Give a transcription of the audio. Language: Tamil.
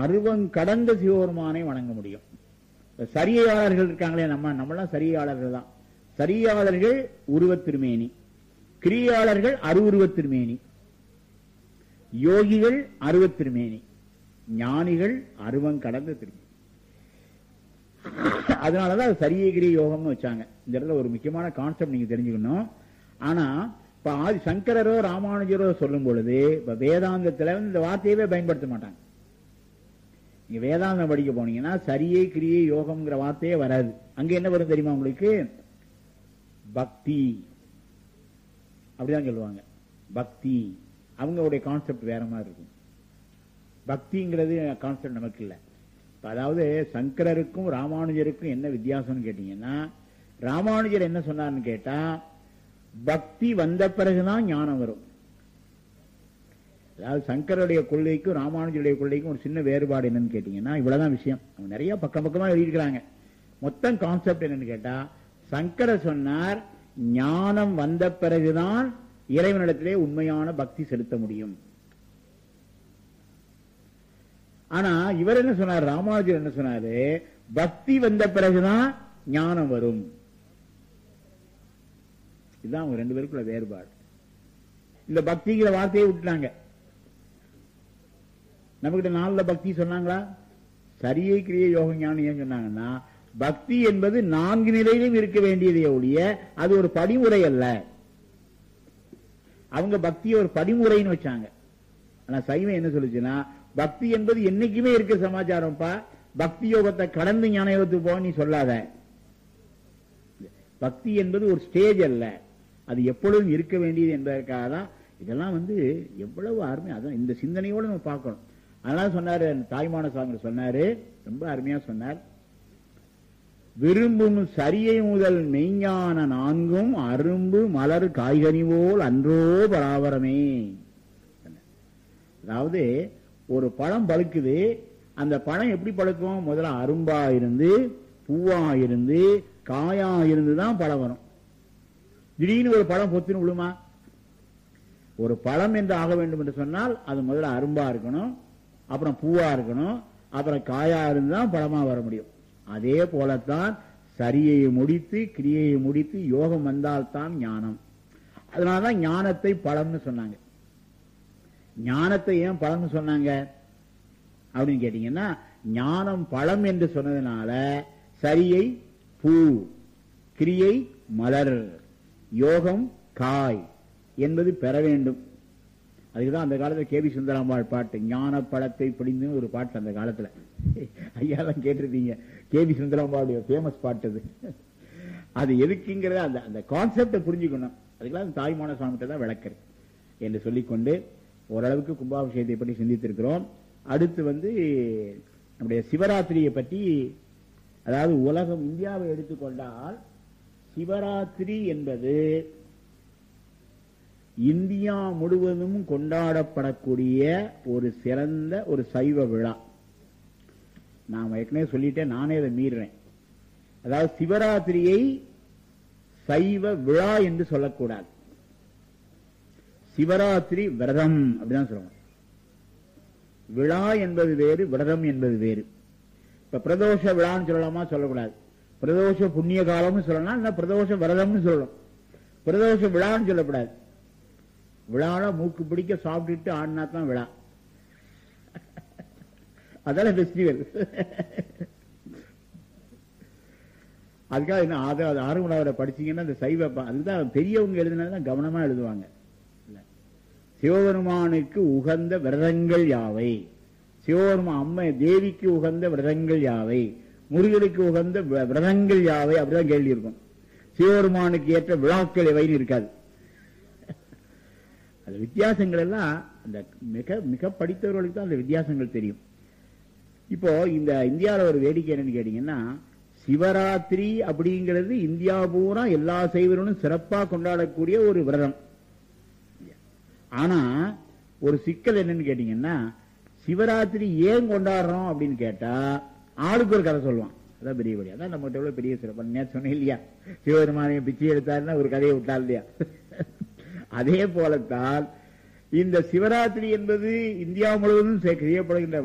அருவம் கடந்த சிவபெருமானை வணங்க முடியும் இப்ப சரியையாளர்கள் இருக்காங்களே நம்ம நம்மளாம் சரியையாளர்கள் தான் சரியாளர்கள் உருவத் திருமேனி கிரியாளர்கள் அருவுருவத் திருமேனி யோகிகள் அருவத் திருமேனி ஞானிகள் அருவம் கடந்த திருமேனி அதனாலதான் அது சரியகிரி யோகம்னு வச்சாங்க இந்த இடத்துல ஒரு முக்கியமான கான்செப்ட் நீங்க தெரிஞ்சுக்கணும் ஆனா இப்ப ஆதி சங்கரரோ ராமானுஜரோ சொல்லும் பொழுது இப்ப வேதாந்தத்துல வந்து இந்த வார்த்தையவே பயன்படுத்த மாட்டாங்க நீங்க வேதாந்தம் படிக்க போனீங்கன்னா சரியை கிரியை யோகம்ங்கிற வார்த்தையே வராது அங்க என்ன வரும் தெரியுமா உங்களுக்கு பக்தி அப்படிதான் சொல்லுவாங்க பக்தி அவங்களுடைய கான்செப்ட் வேற மாதிரி இருக்கும் பக்திங்கிறது கான்செப்ட் நமக்கு இல்லை இப்ப அதாவது சங்கரருக்கும் ராமானுஜருக்கும் என்ன வித்தியாசம்னு கேட்டீங்கன்னா ராமானுஜர் என்ன சொன்னார்னு கேட்டா பக்தி வந்த பிறகுதான் ஞானம் வரும் அதாவது சங்கருடைய கொள்கைக்கும் ராமானுஜருடைய கொள்கைக்கும் ஒரு சின்ன வேறுபாடு என்னன்னு கேட்டீங்கன்னா இவ்வளவுதான் விஷயம் அவங்க நிறைய பக்கம் பக்கமா எழுதியிருக்கிறாங்க மொத்தம் கான்செப்ட் என்னன்னு கேட்டா சங்கரர் சொன்னார் ஞானம் வந்த பிறகுதான் இறைவனிடத்திலே உண்மையான பக்தி செலுத்த முடியும் ஆனா இவர் என்ன சொன்னார் ராமானுஜர் என்ன சொன்னாரு பக்தி வந்த பிறகுதான் ஞானம் வரும் இதுதான் அவங்க ரெண்டு பேருக்குள்ள வேறுபாடு இந்த பக்திங்கிற வார்த்தையை விட்டுட்டாங்க நம்மகிட்ட நாலுல பக்தி சொன்னாங்களா சரியை கிரிய யோக ஞானம் ஏன் சொன்னாங்கன்னா பக்தி என்பது நான்கு நிலையிலும் இருக்க வேண்டியதே ஒழிய அது ஒரு படிமுறை அல்ல அவங்க பக்தியை ஒரு படிமுறைன்னு வச்சாங்க ஆனா சைவம் என்ன சொல்லுச்சுன்னா பக்தி என்பது என்னைக்குமே இருக்க சமாச்சாரம்ப்பா பக்தி யோகத்தை கடந்து ஞான யோகத்துக்கு போக நீ சொல்லாத பக்தி என்பது ஒரு ஸ்டேஜ் அல்ல அது எப்பொழுதும் இருக்க வேண்டியது என்பதற்காக தான் இதெல்லாம் வந்து எவ்வளவு அருமை அதான் இந்த சிந்தனையோடு நம்ம பார்க்கணும் அதனால சொன்னாரு தாய்மான சுவாமி சொன்னாரு ரொம்ப அருமையா சொன்னார் விரும்பும் சரியை முதல் மெய்ஞான நான்கும் அரும்பு மலர் காய்கனி போல் அன்றோ பராபரமே அதாவது ஒரு பழம் பழுக்குது அந்த பழம் எப்படி பழுக்கும் முதல்ல அரும்பா இருந்து பூவா இருந்து காயா இருந்து தான் பழம் வரும் திடீர்னு ஒரு பழம் பொத்துன்னு விழுமா ஒரு பழம் என்று ஆக வேண்டும் என்று சொன்னால் அது முதல்ல அரும்பா இருக்கணும் அப்புறம் பூவா இருக்கணும் அப்புறம் காயா இருந்து தான் பழமா வர முடியும் அதே போலத்தான் சரியை முடித்து கிரியையை முடித்து யோகம் வந்தால்தான் ஞானம் அதனாலதான் ஞானத்தை பழம்னு சொன்னாங்க ஞானத்தை ஏன் பழம்னு சொன்னாங்க அப்படின்னு கேட்டீங்கன்னா ஞானம் பழம் என்று சொன்னதுனால சரியை பூ கிரியை மலர் யோகம் காய் என்பது பெற வேண்டும் அதுக்குதான் அந்த காலத்துல கேபி சுந்தராம்பாள் பாட்டு ஞான பழத்தை பிடிந்துன்னு ஒரு பாட்டு அந்த காலத்துல ஐயாலாம் கேட்டிருப்பீங்க கேபி சுந்தராம்பாளுடைய ஃபேமஸ் பாட்டு அது அது எதுக்குங்கிறத அந்த அந்த கான்செப்டை புரிஞ்சுக்கணும் அதுக்கெல்லாம் தாய்மான சுவாமிகிட்ட தான் விளக்குறது என்று சொல்லிக்கொண்டு ஓரளவுக்கு கும்பாபிஷேகத்தை பற்றி சிந்தித்திருக்கிறோம் அடுத்து வந்து நம்முடைய சிவராத்திரியை பற்றி அதாவது உலகம் இந்தியாவை எடுத்துக்கொண்டால் சிவராத்திரி என்பது இந்தியா முழுவதும் கொண்டாடப்படக்கூடிய ஒரு சிறந்த ஒரு சைவ விழா நான் ஏற்கனவே சொல்லிட்டேன் நானே அதை மீறுறேன் அதாவது சிவராத்திரியை சைவ விழா என்று சொல்லக்கூடாது சிவராத்திரி விரதம் அப்படிதான் சொல்லணும் விழா என்பது வேறு விரதம் என்பது வேறு இப்ப பிரதோஷ விழான்னு சொல்லலாமா சொல்லக்கூடாது பிரதோஷ புண்ணிய காலம்னு சொல்லலாம் இல்ல பிரதோஷ விரதம்னு சொல்லணும் பிரதோஷ விழான்னு சொல்லக்கூடாது விழால மூக்கு பிடிக்க சாப்பிட்டுட்டு ஆடினா தான் விழா அதான ஃபெஸ்டிவல் அதுக்காக என்ன ஆத ஆறுமலாவரை படிச்சீங்கன்னா அந்த சைவ ப- அதுதான் பெரியவங்க எழுதினதான் கவனமா எழுதுவாங்க இல்ல. சிவபெருமானுக்கு உகந்த விரதங்கள் யாவை சிவபெருமா அம்மை தேவிக்கு உகந்த விரதங்கள் யாவை முருகனுக்கு உகந்த வி- விரதங்கள் யாவை அப்படிதான் கேள்வி இருக்கும் சிவபெருமானுக்கு ஏற்ற விழாக்கள் எவைன்னு இருக்காது அது வித்தியாசங்கள் எல்லாம் அந்த மிக மிக படித்தவர்களுக்கு தான் அந்த வித்தியாசங்கள் தெரியும் இப்போ இந்த இந்தியாவில் ஒரு வேடிக்கை என்னன்னு கேட்டீங்கன்னா சிவராத்திரி அப்படிங்கிறது இந்தியா பூரா எல்லா சைவர்களும் சிறப்பா கொண்டாடக்கூடிய ஒரு விரதம் ஆனா ஒரு சிக்கல் என்னன்னு கேட்டீங்கன்னா சிவராத்திரி ஏன் கொண்டாடுறோம் அப்படின்னு கேட்டா ஆளுக்கு ஒரு கதை சொல்லுவான் அதான் பெரிய படி அதான் நம்ம எவ்வளவு பெரிய சிறப்பு நேற்று சொன்னேன் இல்லையா சிவபெருமானையும் பிச்சை எடுத்தாருன்னா ஒரு கதையை விட்டா இல்லையா அதே போலத்தான் இந்த சிவராத்திரி என்பது இந்தியா முழுவதும் செய்யப்படுகின்ற